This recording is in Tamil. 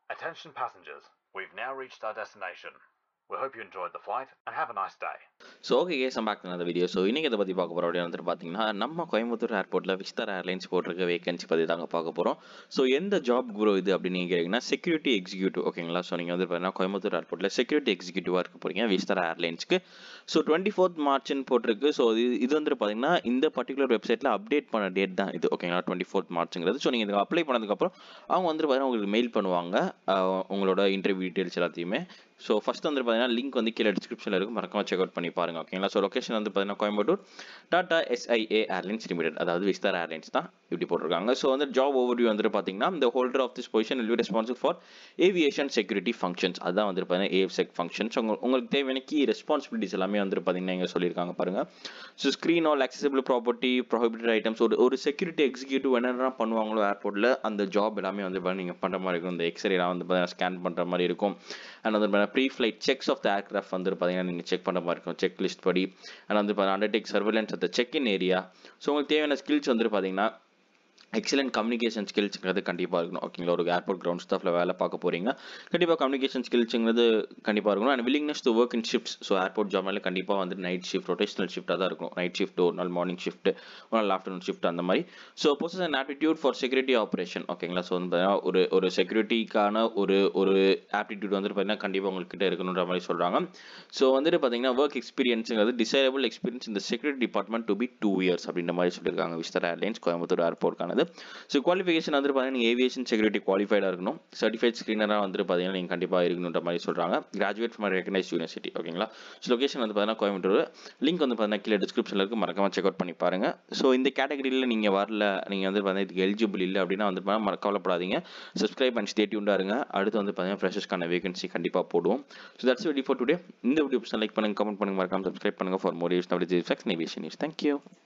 Attention passengers, we've now reached our destination. We hope you enjoyed the flight and have a nice day. So okay guys back அந்த வீடியோ ஸோ இன்றைக்கி இதை பற்றி பார்க்க போகிறோம் அப்படின்னு வந்துட்டு பார்த்தீங்கன்னா நம்ம கோயம்புத்தூர் ஏர்போர்ட்டில் விஸ்தார் ஏர்லைன்ஸ் போட்டிருக்க வேகன்சி பற்றி தாங்க பார்க்க போகிறோம் ஸோ எந்த ஜாப் குரோ இது அப்படின்னு நீங்கள் கேட்டிங்கன்னா செக்யூரிட்டி எக்ஸிக்யூட்டிவ் ஓகேங்களா ஸோ நீங்கள் வந்து பார்த்தீங்கன்னா கோயம்புத்தூர் ஏர்போர்ட்டில் செக்யூரிட்டி எக்ஸிக்யூட்டிவாக இருக்க போகிறீங்க விஸ்தார் ஏர்லைன்ஸ்க்கு ஸோ டுவெண்ட்டி ஃபோர்த் மார்ச்னு போட்டிருக்கு ஸோ இது இது வந்துட்டு பார்த்தீங்கன்னா இந்த பர்டிகுலர் வெப்சைட்டில் அப்டேட் பண்ண டேட் தான் இது ஓகேங்களா டுவெண்ட்டி ஃபோர்த் மார்ச்ங்கிறது ஸோ நீங்கள் இதுக்கு அப்ளை பண்ணதுக்கப்புறம் அவங்க வந்துட்டு பார்த்தீங்கன்னா உங்களுக்கு மெயில் பண்ணுவாங்க ஆஹ் உங்களோட இன்டர்வியூ டீட்டெயில்ஸ் எல்லாத்தையுமே ஸோ ஃபஸ்ட் வந்து பார்த்தீங்கன்னா லிங்க் வந்து கீழே டிஸ்கிரிப்ஷனில் இருக்கும் மறக்காம செக் அவுட் பண்ணி பாருங்க ஓகேங்களா ஸோ லொகேஷன் வந்து பார்த்தீங்கன்னா Coimbatore Tata SIA airlines limited அதாவது விஸ்தார் ஏர்லைன்ஸ் தான் இப்படி போட்டிருக்காங்க ஸோ வந்து ஜாப் ஓவர்வியூ வந்துட்டு பார்த்தீங்கன்னா இந்த holder of this position will be responsible for aviation security functions அதான் வந்து பார்த்தீங்கன்னா ஏஎஃப்செக் ஃபங்க்ஷன்ஸ் உங்க உங்களுக்கு தேவையான கீ ரெஸ்பான்சிபிலிட்டிஸ் எல்லாமே வந்து பார்த்தீங்கன்னா இங்கே சொல்லியிருக்காங்க பாருங்க so screen all accessible property prohibited items ஒரு ஒரு செக்யூரிட்டி எக்ஸிக்யூட்டிவ் என்னென்ன பண்ணுவாங்களோ ஏர்போர்ட்டில் அந்த ஜாப் எல்லாமே வந்து பார்த்தீங்கன்னா நீங்கள் பண்ணுற மாதிரி இருக்கும் இந்த எக்ஸ்ரேலாம் வந்து பார்த்தீங்கன்னா ஸ்கேன் பண்ணுற மாதிரி இருக்கும் அண்ட் வந்து பார்த்தீங்கன்னா pre flight checks of the aircraft வந்து பார்த்தீங்கன்னா நீங்கள் செக் பண்ணுற மாதிரி இருக்கும் செக் லிஸ்ட் படி அண்ட் வந்து பார்த்தீங்கன்னா undertake surveillance at check in area so உங்களுக்கு தேவையான ஸ்கில்ஸ் வந்து பார்த்தீங்கன்னா எக்ஸலண்ட் கம்யூனிகேஷன் ஸ்கில்ஸுங்கிறது கண்டிப்பாக இருக்கணும் ஓகேங்களா ஒரு ஏர்போர்ட் கிரவுண்ட் ஸ்டாஃபில் வேலை பார்க்க போகிறீங்க கண்டிப்பாக கம்யூனிகேஷன் ஸ்கில்ஸுங்கிறது கண்டிப்பாக இருக்கணும் and willingness to work in shifts so airport ஜாப்ல கண்டிப்பாக வந்து நைட் ஷிஃப்ட் ரொட்டேஷனல் ஷிஃப்ட்டாக தான் இருக்கும் நைட் ஷிஃப்ட் ஒரு நாள் மார்னிங் ஷிஃப்ட் ஒரு நாள் ஆஃப்டர்நூன் ஷிஃப்ட் அந்த மாதிரி so possess and aptitude for security operation ஓகேங்களா ஸோ வந்து பார்த்தீங்கன்னா ஒரு ஒரு செக்யூரிட்டிக்கான ஒரு ஒரு ஆப்டிடியூட் வந்துட்டு பார்த்தீங்கன்னா கண்டிப்பாக உங்கள்கிட்ட இருக்கணுன்ற மாதிரி சொல்கிறாங்க ஸோ வந்துட்டு பார்த்தீங்கன்னா ஒர்க் எக்ஸ்பீரியன்ஸுங்கிறது டிசைரபிள் எக்ஸ்பீரியன்ஸ் இந்த security department to be two years அப்படின்ற மாதிரி சொல்லியிருக்காங்க விஸ்தார் ஏர்லைன்ஸ் கோயம்புத்தூர் ஏர்போர்ட்கானது ஸோ குவாலிஃபிகேஷன் வந்துட்டு பார்த்தீங்கன்னா நீங்கள் ஏவியேஷன் செக்யூரிட்டி குவாலிஃபைடாக இருக்கணும் சர்டிஃபைட் ஸ்க்ரீனராக வந்துட்டு பார்த்தீங்கன்னா நீங்கள் கண்டிப்பாக இருக்கணுன்ற மாதிரி சொல்கிறாங்க கிராஜுவேட் ஃப்ரம் ரெகனைஸ் யூனிவர்சிட்டி ஓகேங்களா ஸோ லொகேஷன் வந்து பார்த்தீங்கன்னா கோயம்புத்தூர் லிங்க் வந்து பார்த்தீங்கன்னா கீழே டிஸ்கிரிப்ஷனில் இருக்கு மறக்காம செக் அவுட் பண்ணி பாருங்க ஸோ இந்த கேட்டகரியில் நீங்கள் வரல நீங்கள் வந்து பார்த்தீங்கன்னா இதுக்கு எலிஜிபிள் இல்லை அப்படின்னா வந்து பார்த்தீங்கன்னா மறக்க கவலைப்படாதீங்க சப்ஸ்கிரைப் அண்ட் ஸ்டேட் யூண்டாக இருங்க அடுத்து வந்து பார்த்தீங்கன்னா ஃப்ரெஷர்ஸ்க்கான வேகன்சி கண்டிப்பாக போடுவோம் so that's video for today இந்த வீடியோ லைக் பண்ணுங்க கமெண்ட் பண்ணுங்க மறக்காம சப்ஸ்கிரைப் பண்ணுங்க ஃபார் மோர் யூஸ் நவடி ஜிஃபெக்ஸ் நேவியேஷன் நியூஸ் தேங்க்யூ